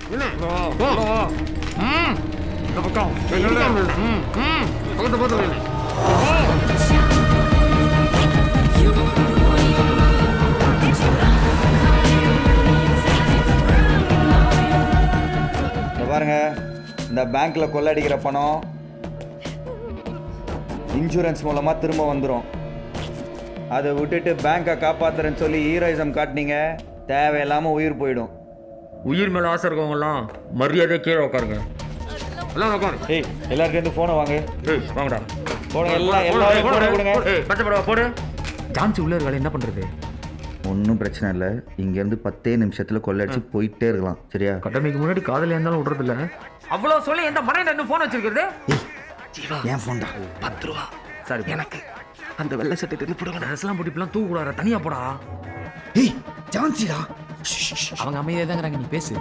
என்ன வா வா ம் இந்த பக்கம் என்னடா ம் ம் பக்கத்து பக்கத்துல இந்த பாருங்க இந்த பேங்க்ல கொள்ளடிக்கிற பணம் இன்சூரன்ஸ் மூலமா திரும்ப வந்துடும் அதை விட்டுட்டு பேங்க்கை காப்பாத்துறேன்னு சொல்லி ஹீரோயிசம் காட்டினீங்க தேவையில்லாம உயிர் போயிடும் உயிர் மேல ஆசை இருக்கவங்கலாம் மரியாதை கீழே உட்காருங்க எல்லாம் உட்காரு ஏய் எல்லாருக்கும் இருந்து போனை வாங்க ஏய் வாங்கடா போன எல்லாம் எல்லாரும் போனை கொடுங்க ஏய் பச்சை படவா போடு ஜான்சி உள்ள இருக்கால என்ன பண்றது ஒன்றும் பிரச்சனை இல்லை இங்கேருந்து பத்தே நிமிஷத்தில் கொள்ளடிச்சு போயிட்டே இருக்கலாம் சரியா கடமைக்கு முன்னாடி காதலியா இருந்தாலும் விடுறது இல்ல அவ்வளவு சொல்லி எந்த மனையில இன்னும் போன் வச்சிருக்கிறது ஏன் ஃபோன் தான் பத்து ரூபா சரி எனக்கு அந்த வெள்ளை சட்டை திருப்பி போடுங்க ட்ரெஸ்லாம் போட்டு இப்பெல்லாம் தூக்க கூடாது தனியா போடா ஏய் ஜான்சிடா அவங்க அமைதியாக தாங்கிறாங்க நீ பேசு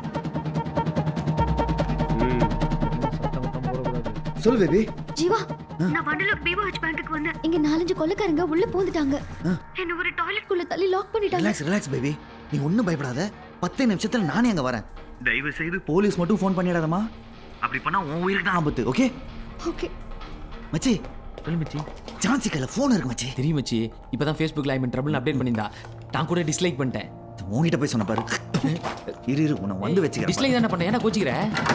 சொல்லு பேபி ஜீவா நான் வண்டலூர் பிஓஹெச் பேங்க்குக்கு வந்தேன் இங்க நாலஞ்சு கொள்ளைக்காரங்க உள்ள பூந்துட்டாங்க என்ன ஒரு டாய்லெட் குள்ள தள்ளி லாக் பண்ணிட்டாங்க ரிலாக்ஸ் ரிலாக்ஸ் பேபி நீ ஒன்றும் பயப்படாத பத்தே நிமிஷத்துல நானே அங்க வரேன் தயவு செய்து போலீஸ் மட்டும் ஃபோன் பண்ணிடாதம்மா அப்படி பண்ணா உன் உயிருக்கு தான் ஆபத்து ஓகே ஓகே மச்சி சொல்லு மச்சி ஜான்சி கையில ஃபோன் இருக்கு மச்சி தெரியும் மச்சி இப்போ தான் ஃபேஸ்புக்கில் ஐ ட்ரபிள் அப்டேட் பண்ணியிருந்தா நான் கூட டிஸ்லைக் பண்ணிட்டேன் உன்கிட்ட போய் சொன்ன பாரு இரு இரு உன்னை வந்து வச்சுக்கிறேன் டிஸ்லைக் தானே பண்ணேன் ஏன்னா கோச்சிக்கிற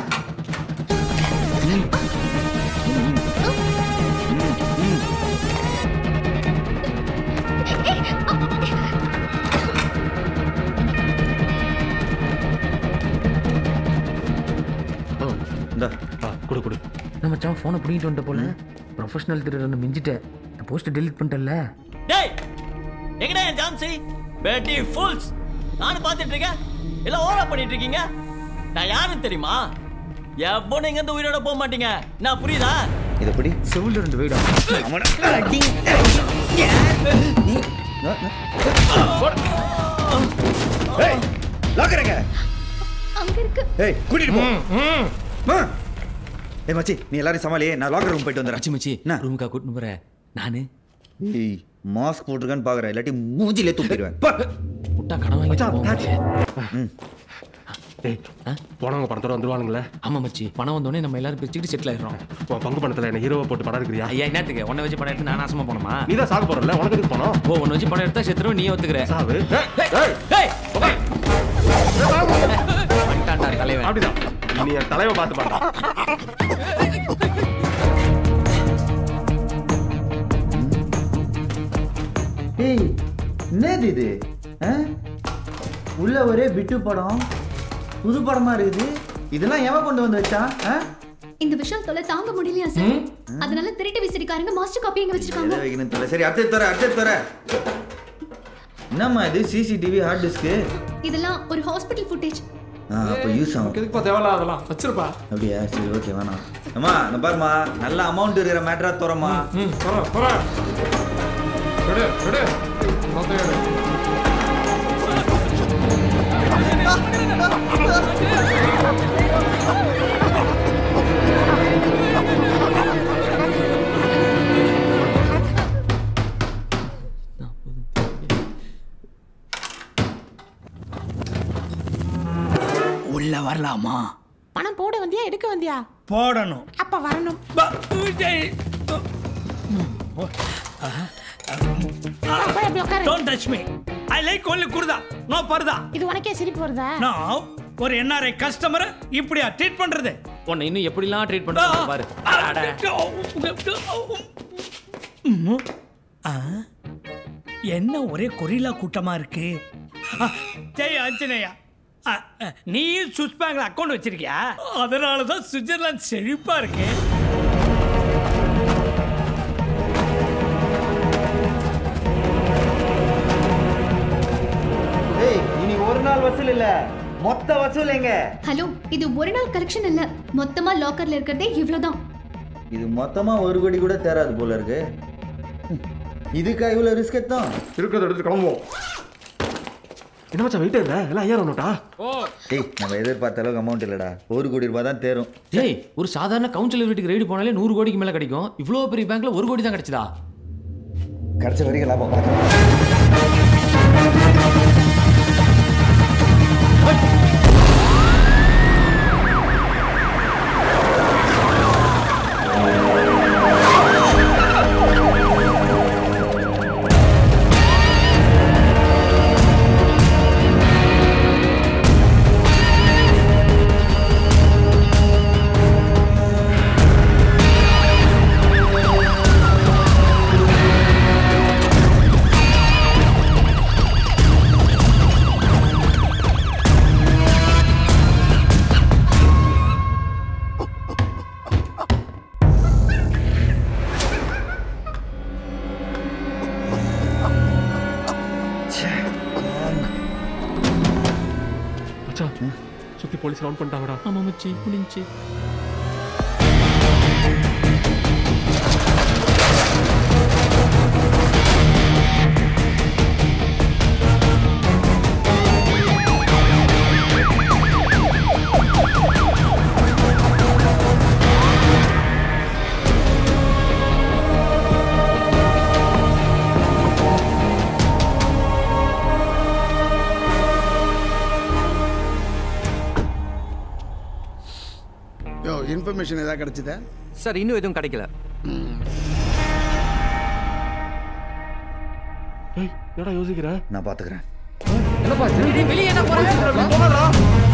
இந்த கொடு கொடு நம்ம மச்சான் ஃபோனை பிடிங்கிட்டு வந்துட்ட போல ப்ரொஃபஷனல் திருடன் மிஞ்சிட்டேன் போஸ்ட் டெலிட் பண்ணிட்டல டேய் எங்கடா என் ஜான்சி பேட்டி ஃபுல்ஸ் நானும் பார்த்துட்டு இருக்கேன் எல்லாம் ஓவரா பண்ணிட்டு இருக்கீங்க நான் யாருன்னு தெரியுமா எப்போ நீங்க இருந்து உயிரோட போக மாட்டீங்க நான் புரியுதா இதை பிடி செவில ரெண்டு வீடா ஏய் லாக்கறங்க அங்க இருக்கு ஏய் கூட்டிட்டு போ மா. ஏய் மச்சி நீ எல்லாரும் சமாளி நான் லாக்கர் ரூம் போயிட்டு வந்துடுறேன் மச்சி மச்சி என்ன? ரூமுக்கா கூட்டின்னு போகிறேன் நான் ஏய் மாஸ்க் போட்டிருக்கான்னு பாக்குறேன் இல்லாட்டி மூஞ்சிலே தூக்கிடுவேன் போ. முட்டா கடன் வாங்கி ம். டேய் போனவங்க பணத்தோட வந்துருவானுங்களே ஆமாம் மச்சி பணம் வந்தோடனே நம்ம எல்லாரும் பிரிச்சுக்கிட்டு செட்டில் ஆயிடுறோம் உன் பங்கு பணத்துல என்ன ஹீரோவை போட்டு படம் இருக்கிறியா ஐயா என்னத்துக்கு உன்னை வச்சு படம் எடுத்து நான் நாசமா போனோமா நீ தான் சாக போறல உனக்கு எதுக்கு போனோம் ஓ உன்னை வச்சு படம் எடுத்தா செத்துரும் நீ ஒத்துக்கிற சாவு ஏய், உட்கார். வந்துட்டான்டா தலைவன் அப்படிதான் நீ என் தலைவை பார்த்து பாடா ஏய் என்னது இது ஆ? உள்ள ஒரே பிட்டு படம் புது படமா இருக்குது இதெல்லாம் எவன் கொண்டு வந்து வச்சான் ஆ? இந்த விஷயம் தொலை தாங்க முடியலையா சார் அதனால திருட்டு விசிறிக்காரங்க மாஸ்டர் காப்பி எங்க வச்சிருக்காங்க எதை வைக்கணும் தெரியல சரி அடுத்தது தர அடுத்தது தர என்னம்மா இது சிசிடிவி ஹார்ட் டிஸ்க்கு இதெல்லாம் ஒரு ஹாஸ்பிட்டல் ஃபுட்டேஜ் ஆ அப்போ யூஸ் ஆகும் எதுக்குப்பா தேவையில்ல அதெல்லாம் வச்சிருப்பா அப்படியா சரி ஓகே வேணாம் அம்மா இந்த பாருமா நல்ல அமௌண்ட் இருக்கிற மேட்டரா தோறமா ம் போறேன் போறேன் விடு விடு மொத்தம் எடு உள்ள வரலாமா பணம் போட வந்தியா எடுக்க வந்தியா போடணும் அப்ப வரணும் அப்பா, இப்படி உட்காரு. Don't touch me I like only kurta no purdah இது உனக்கே சிரிப்பு வருதா நான் ஒரு என்ஆர்ஐ கஸ்டமரை இப்படியா ட்ரீட் பண்றது உன்னை இன்னும் எப்படிலாம் ட்ரீட் பண்ணுறது பாரு அட. ஆ, என்ன ஒரே கொரில்லா கூட்டமா இருக்கு ஆ, ஜெய் ஆஞ்சநேயா ஆ, ஆ, நீயும் சுவிஸ் பேங்க்ல அக்கௌண்ட் வச்சிருக்கியா அதனால தான் சுவிட்சர்லாந்து செழிப்பா இருக்கு ஏய் இனி ஒரு நாள் வசூல் இல்ல மொத்த வசூல் எங்க ஹலோ இது ஒரு நாள் கலெக்ஷன் இல்ல மொத்தமா லாக்கர்ல இருக்கிறதே இவ்வளவுதான் இது மொத்தமா ஒரு கோடி கூட தேராது போல இருக்கு ம். இதுக்கா இவ்வளவு ரிஸ்க் எடுத்தோம் இருக்கிறத எடுத்து கிளம்புவோம் என்ன மச்சான் வெயிட் இல்ல எல்லாம் ஐயாயிரம் நோட்டா ஏய் நம்ம எதிர்பார்த்த அளவுக்கு அமௌண்ட் இல்லடா ஒரு கோடி ரூபாய் தான் தேரும் ஏய் ஒரு சாதாரண கவுன்சிலர் வீட்டுக்கு ரைடு போனாலே நூறு கோடிக்கு மேல கிடைக்கும் இவ்வளோ பெரிய பேங்க்ல ஒரு கோடி தான் கிடைச்சதா கிடைச்ச வரைக்கும் லாபம் பார்க்கலாம் மச்சான் சுத்தி போலீஸ் ரவுண்ட் பண்ணிட்டாங்கடா ஆமா மச்சி முடிஞ்சு யோ இன்ஃபர்மேஷன் ஏதாவது கிடைச்சதா சார் இன்னும் எதுவும் கிடைக்கல ஏய் என்னடா யோசிக்கிற நான் பாத்துக்கிறேன் என்னப்பா வெளியே என்ன போறாங்க